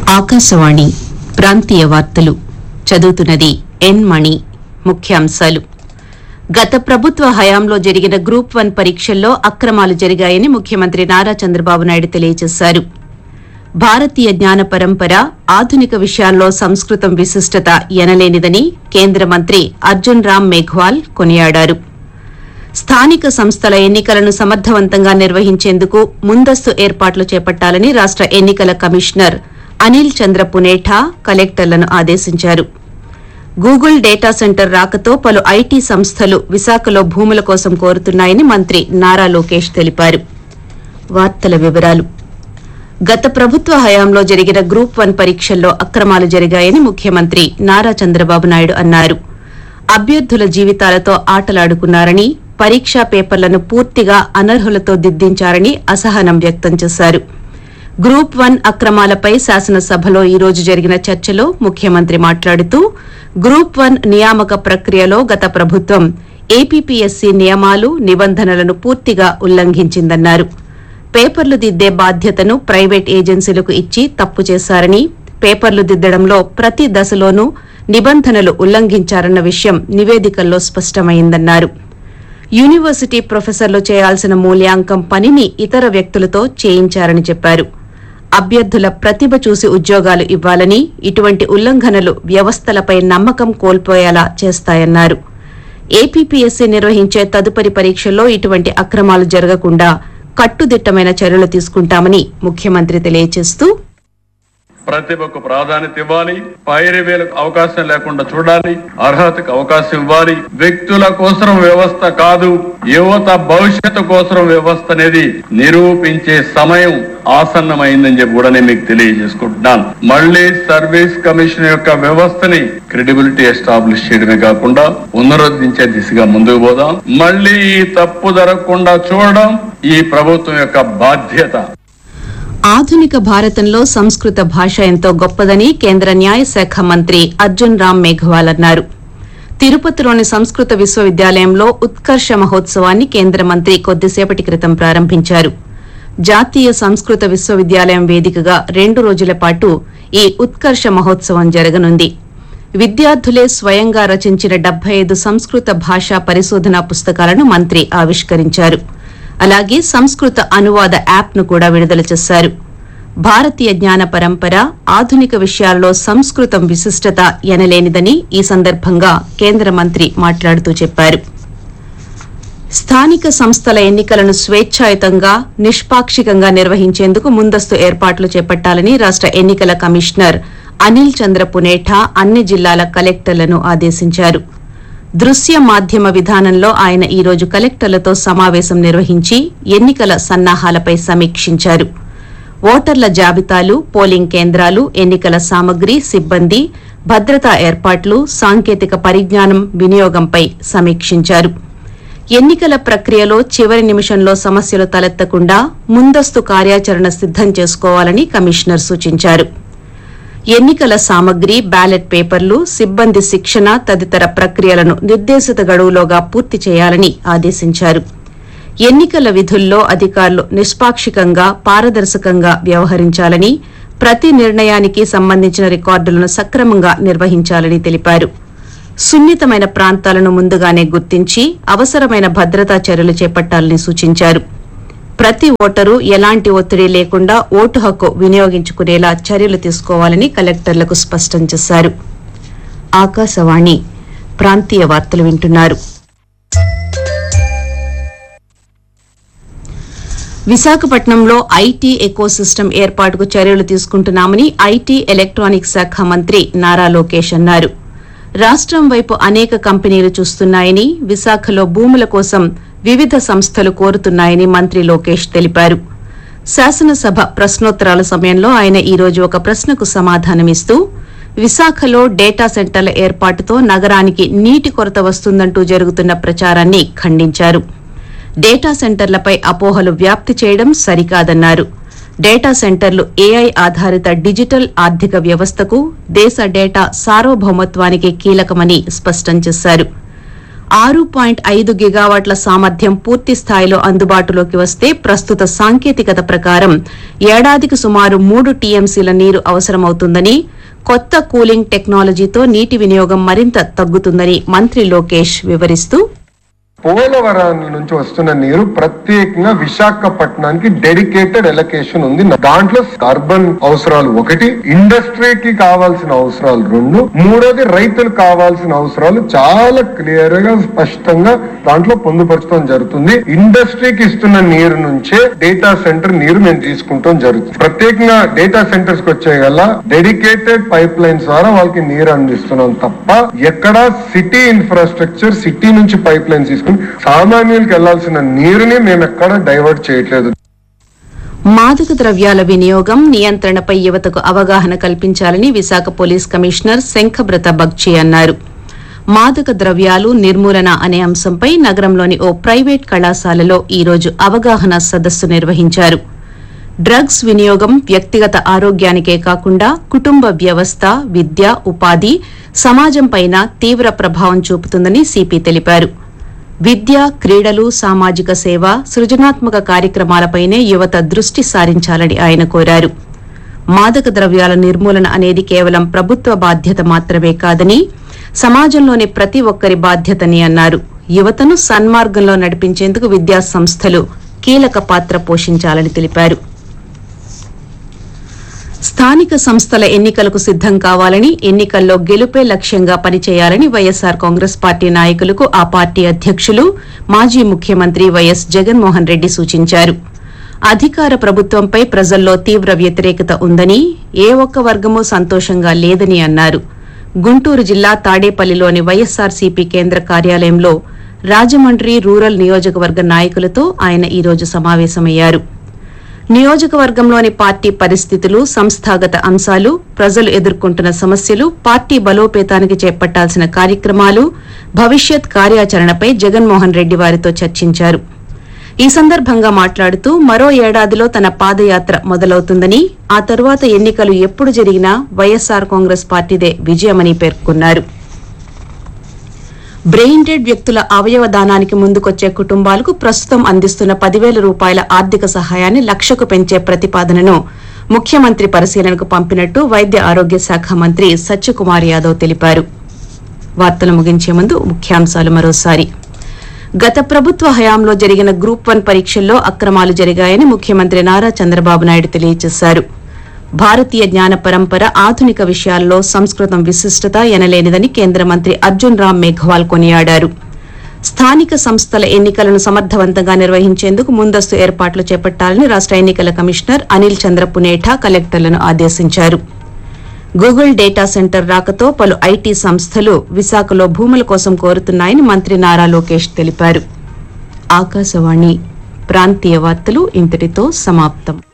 ఆకాశవాణి ప్రాంతీయ వార్తలు చదువుతున్నది ఎన్ మణి ముఖ్యాంశాలు గత ప్రభుత్వ హయాంలో జరిగిన గ్రూప్ వన్ పరీక్షల్లో అక్రమాలు జరిగాయని ముఖ్యమంత్రి నారా చంద్రబాబు నాయుడు తెలియజేశారు భారతీయ జ్ఞాన పరంపర ఆధునిక విషయాల్లో సంస్కృతం విశిష్టత ఎనలేనిదని కేంద్ర మంత్రి అర్జున్ రామ్ మేఘ్వాల్ కొనియాడారు స్థానిక సంస్థల ఎన్నికలను సమర్థవంతంగా నిర్వహించేందుకు ముందస్తు ఏర్పాట్లు చేపట్టాలని రాష్ట ఎన్నికల కమిషనర్ అనిల్ చంద్ర పునేఠా కలెక్టర్లను ఆదేశించారు గూగుల్ డేటా సెంటర్ రాకతో పలు ఐటీ సంస్థలు విశాఖలో భూముల కోసం కోరుతున్నాయని మంత్రి నారా లోకేష్ తెలిపారు వార్తల వివరాలు గత ప్రభుత్వ హయాంలో జరిగిన గ్రూప్ వన్ పరీక్షల్లో అక్రమాలు జరిగాయని ముఖ్యమంత్రి నారా చంద్రబాబు నాయుడు అన్నారు అభ్యర్థుల జీవితాలతో ఆటలాడుకున్నారని పరీక్షా పేపర్లను పూర్తిగా అనర్హులతో దిద్దించారని అసహనం వ్యక్తం చేశారు గ్రూప్ వన్ అక్రమాలపై శాసనసభలో ఈ రోజు జరిగిన చర్చలో ముఖ్యమంత్రి మాట్లాడుతూ గ్రూప్ వన్ నియామక ప్రక్రియలో గత ప్రభుత్వం ఏపీపీఎస్సీ నియమాలు నిబంధనలను పూర్తిగా ఉల్లంఘించిందన్నారు పేపర్లు దిద్దే బాధ్యతను ప్రైవేట్ ఏజెన్సీలకు ఇచ్చి తప్పు చేశారని పేపర్లు దిద్దడంలో ప్రతి దశలోనూ నిబంధనలు ఉల్లంఘించారన్న విషయం నివేదికల్లో స్పష్టమైందన్నారు యూనివర్సిటీ ప్రొఫెసర్లు చేయాల్సిన మూల్యాంకం పనిని ఇతర వ్యక్తులతో చేయించారని చెప్పారు అభ్యర్థుల ప్రతిభ చూసి ఉద్యోగాలు ఇవ్వాలని ఇటువంటి ఉల్లంఘనలు వ్యవస్థలపై నమ్మకం కోల్పోయేలా చేస్తాయన్నారు ఏపీపీఎస్సీ నిర్వహించే తదుపరి పరీక్షల్లో ఇటువంటి అక్రమాలు జరగకుండా కట్టుదిట్టమైన చర్యలు తీసుకుంటామని ముఖ్యమంత్రి తెలియజేస్తూ ప్రతిభకు ప్రాధాన్యత ఇవ్వాలి పైరవేలకు అవకాశం లేకుండా చూడాలి అర్హతకు అవకాశం ఇవ్వాలి వ్యక్తుల కోసం వ్యవస్థ కాదు యువత భవిష్యత్తు కోసం వ్యవస్థ అనేది నిరూపించే సమయం ఆసన్నమైందని చెప్పి కూడా నేను మీకు తెలియజేసుకుంటున్నాను మళ్ళీ సర్వీస్ కమిషన్ యొక్క వ్యవస్థని క్రెడిబిలిటీ ఎస్టాబ్లిష్ చేయడమే కాకుండా పునరుద్ధరించే దిశగా ముందుకు పోదాం మళ్ళీ ఈ తప్పు జరగకుండా చూడడం ఈ ప్రభుత్వం యొక్క బాధ్యత ఆధునిక భారతంలో సంస్కృత భాష ఎంతో గొప్పదని కేంద్ర న్యాయశాఖ మంత్రి అర్జున్ రామ్ మేఘవాల్ అన్నారు తిరుపతిలోని సంస్కృత విశ్వవిద్యాలయంలో ఉత్కర్ష మహోత్సవాన్ని కేంద్ర మంత్రి కొద్దిసేపటి క్రితం ప్రారంభించారు జాతీయ సంస్కృత విశ్వవిద్యాలయం వేదికగా రెండు రోజుల పాటు ఈ ఉత్కర్ష మహోత్సవం జరగనుంది విద్యార్థులే స్వయంగా రచించిన డెబ్బై ఐదు సంస్కృత భాషా పరిశోధనా పుస్తకాలను మంత్రి ఆవిష్కరించారు అలాగే సంస్కృత అనువాద యాప్ను కూడా విడుదల చేశారు భారతీయ జ్ఞాన పరంపర ఆధునిక విషయాల్లో సంస్కృతం విశిష్టత ఎనలేనిదని ఈ సందర్భంగా కేంద్ర మంత్రి మాట్లాడుతూ చెప్పారు స్థానిక సంస్థల ఎన్నికలను స్వేచ్ఛాయుతంగా నిష్పాక్షికంగా నిర్వహించేందుకు ముందస్తు ఏర్పాట్లు చేపట్టాలని రాష్ట ఎన్నికల కమిషనర్ అనిల్ చంద్ర పునేఠా అన్ని జిల్లాల కలెక్టర్లను ఆదేశించారు దృశ్య మాధ్యమ విధానంలో ఆయన ఈ రోజు కలెక్టర్లతో సమావేశం నిర్వహించి ఎన్నికల సన్నాహాలపై సమీక్షించారు ఓటర్ల జాబితాలు పోలింగ్ కేంద్రాలు ఎన్నికల సామగ్రి సిబ్బంది భద్రతా ఏర్పాట్లు సాంకేతిక పరిజ్ఞానం వినియోగంపై సమీక్షించారు ఎన్నికల ప్రక్రియలో చివరి నిమిషంలో సమస్యలు తలెత్తకుండా ముందస్తు కార్యాచరణ సిద్దం చేసుకోవాలని కమిషనర్ సూచించారు ఎన్నికల సామగ్రి బ్యాలెట్ పేపర్లు సిబ్బంది శిక్షణ తదితర ప్రక్రియలను నిర్దేశిత గడువులోగా పూర్తి చేయాలని ఆదేశించారు ఎన్నికల విధుల్లో అధికారులు నిష్పాక్షికంగా పారదర్శకంగా వ్యవహరించాలని ప్రతి నిర్ణయానికి సంబంధించిన రికార్డులను సక్రమంగా నిర్వహించాలని తెలిపారు సున్నితమైన ప్రాంతాలను ముందుగానే గుర్తించి అవసరమైన భద్రతా చర్యలు చేపట్టాలని సూచించారు ప్రతి ఓటరు ఎలాంటి ఒత్తిడి లేకుండా ఓటు హక్కు వినియోగించుకునేలా చర్యలు తీసుకోవాలని కలెక్టర్లకు స్పష్టం చేశారు ఆకాశవాణి ప్రాంతీయ వార్తలు వింటున్నారు విశాఖపట్నంలో ఐటీ ఎకోసిస్టమ్ ఏర్పాటుకు చర్యలు తీసుకుంటున్నామని ఐటీ ఎలక్ట్రానిక్స్ శాఖ మంత్రి నారా లోకేష్ అన్నారు రాష్టం వైపు అనేక కంపెనీలు చూస్తున్నాయని విశాఖలో భూముల కోసం వివిధ సంస్థలు కోరుతున్నాయని మంత్రి లోకేష్ తెలిపారు శాసనసభ ప్రశ్నోత్తరాల సమయంలో ఆయన ఈ రోజు ఒక ప్రశ్నకు సమాధానమిస్తూ విశాఖలో డేటా సెంటర్ల ఏర్పాటుతో నగరానికి నీటి కొరత వస్తుందంటూ జరుగుతున్న ప్రచారాన్ని ఖండించారు డేటా సెంటర్లపై అపోహలు వ్యాప్తి చేయడం సరికాదన్నారు డేటా సెంటర్లు ఏఐ ఆధారిత డిజిటల్ ఆర్థిక వ్యవస్థకు దేశ డేటా సార్వభౌమత్వానికి కీలకమని స్పష్టం చేశారు ఆరు పాయింట్ ఐదు గిగావాట్ల సామర్థ్యం పూర్తి స్థాయిలో అందుబాటులోకి వస్తే ప్రస్తుత సాంకేతికత ప్రకారం ఏడాదికి సుమారు మూడు టీఎంసీల నీరు అవసరమవుతుందని కొత్త కూలింగ్ టెక్నాలజీతో నీటి వినియోగం మరింత తగ్గుతుందని మంత్రి లోకేష్ వివరిస్తూ పోలవరం నుంచి వస్తున్న నీరు ప్రత్యేకంగా విశాఖపట్నానికి డెడికేటెడ్ ఎలకేషన్ ఉంది దాంట్లో అర్బన్ అవసరాలు ఒకటి ఇండస్ట్రీకి కావాల్సిన అవసరాలు రెండు మూడోది రైతులకు కావాల్సిన అవసరాలు చాలా క్లియర్ గా స్పష్టంగా దాంట్లో పొందుపరచడం జరుగుతుంది ఇండస్ట్రీకి ఇస్తున్న నీరు నుంచే డేటా సెంటర్ నీరు మేము తీసుకుంటాం జరుగుతుంది ప్రత్యేకంగా డేటా సెంటర్స్ కి వచ్చే గల డెడికేటెడ్ పైప్ లైన్స్ ద్వారా వాళ్ళకి నీరు అందిస్తున్నాం తప్ప ఎక్కడా సిటీ ఇన్ఫ్రాస్ట్రక్చర్ సిటీ నుంచి పైప్ లైన్స్ తీసుకుని సామాన్యులకు వెళ్లాల్సిన నీరుని మేము ఎక్కడ డైవర్ట్ చేయట్లేదు మాదక ద్రవ్యాల వినియోగం నియంత్రణపై యువతకు అవగాహన కల్పించాలని విశాఖ పోలీస్ కమిషనర్ శంఖబ్రత బగ్చి అన్నారు మాదక ద్రవ్యాలు నిర్మూలన అనే అంశంపై నగరంలోని ఓ ప్రైవేట్ కళాశాలలో ఈ రోజు అవగాహన సదస్సు నిర్వహించారు డ్రగ్స్ వినియోగం వ్యక్తిగత ఆరోగ్యానికే కాకుండా కుటుంబ వ్యవస్థ విద్య ఉపాధి సమాజంపైన తీవ్ర ప్రభావం చూపుతుందని సిపి తెలిపారు విద్య క్రీడలు సామాజిక సేవ సృజనాత్మక కార్యక్రమాలపైనే యువత దృష్టి సారించాలని ఆయన కోరారు మాదక ద్రవ్యాల నిర్మూలన అనేది కేవలం ప్రభుత్వ బాధ్యత మాత్రమే కాదని సమాజంలోని ప్రతి ఒక్కరి బాధ్యతని అన్నారు యువతను సన్మార్గంలో నడిపించేందుకు విద్యా సంస్థలు కీలక పాత్ర పోషించాలని తెలిపారు స్థానిక సంస్థల ఎన్నికలకు సిద్దం కావాలని ఎన్నికల్లో గెలుపే లక్ష్యంగా పనిచేయాలని వైఎస్సార్ కాంగ్రెస్ పార్టీ నాయకులకు ఆ పార్టీ అధ్యక్షులు మాజీ ముఖ్యమంత్రి వైఎస్ జగన్మోహన్ రెడ్డి సూచించారు అధికార ప్రభుత్వంపై ప్రజల్లో తీవ్ర వ్యతిరేకత ఉందని ఏ ఒక్క వర్గమూ సంతోషంగా లేదని అన్నారు గుంటూరు జిల్లా తాడేపల్లిలోని వైఎస్సార్సీపీ కేంద్ర కార్యాలయంలో రాజమండ్రి రూరల్ నియోజకవర్గ నాయకులతో ఆయన ఈ రోజు సమావేశమయ్యారు నియోజకవర్గంలోని పార్టీ పరిస్థితులు సంస్థాగత అంశాలు ప్రజలు ఎదుర్కొంటున్న సమస్యలు పార్టీ బలోపేతానికి చేపట్టాల్సిన కార్యక్రమాలు భవిష్యత్ కార్యాచరణపై జగన్మోహన్ రెడ్డి వారితో చర్చించారు ఈ సందర్భంగా మాట్లాడుతూ మరో ఏడాదిలో తన పాదయాత్ర మొదలవుతుందని ఆ తరువాత ఎన్నికలు ఎప్పుడు జరిగినా వైఎస్సార్ కాంగ్రెస్ పార్టీదే విజయమని పేర్కొన్నారు బ్రెయిన్ డెడ్ వ్యక్తుల అవయవ దానానికి ముందుకొచ్చే కుటుంబాలకు ప్రస్తుతం అందిస్తున్న పదివేల రూపాయల ఆర్థిక సహాయాన్ని లక్షకు పెంచే ప్రతిపాదనను ముఖ్యమంత్రి పరిశీలనకు పంపినట్టు వైద్య ఆరోగ్య శాఖ మంత్రి సత్యకుమార్ యాదవ్ తెలిపారు వార్తలు ముగించే ముందు ముఖ్యాంశాలు మరోసారి గత ప్రభుత్వ హయాంలో జరిగిన గ్రూప్ వన్ పరీక్షల్లో అక్రమాలు జరిగాయని ముఖ్యమంత్రి నారా చంద్రబాబు నాయుడు తెలియజేశారు భారతీయ జ్ఞాన పరంపర ఆధునిక విషయాల్లో సంస్కృతం విశిష్టత ఎనలేనిదని కేంద్ర మంత్రి అర్జున్ రామ్ మేఘ్వాల్ కొనియాడారు స్థానిక సంస్థల ఎన్నికలను సమర్థవంతంగా నిర్వహించేందుకు ముందస్తు ఏర్పాట్లు చేపట్టాలని రాష్ట ఎన్నికల కమిషనర్ అనిల్ చంద్ర పునేఠా కలెక్టర్లను ఆదేశించారు గూగుల్ డేటా సెంటర్ రాకతో పలు ఐటీ సంస్థలు విశాఖలో భూముల కోసం కోరుతున్నాయని మంత్రి నారా లోకేష్ తెలిపారు ఆకాశవాణి ప్రాంతీయ వార్తలు ఇంతటితో సమాప్తం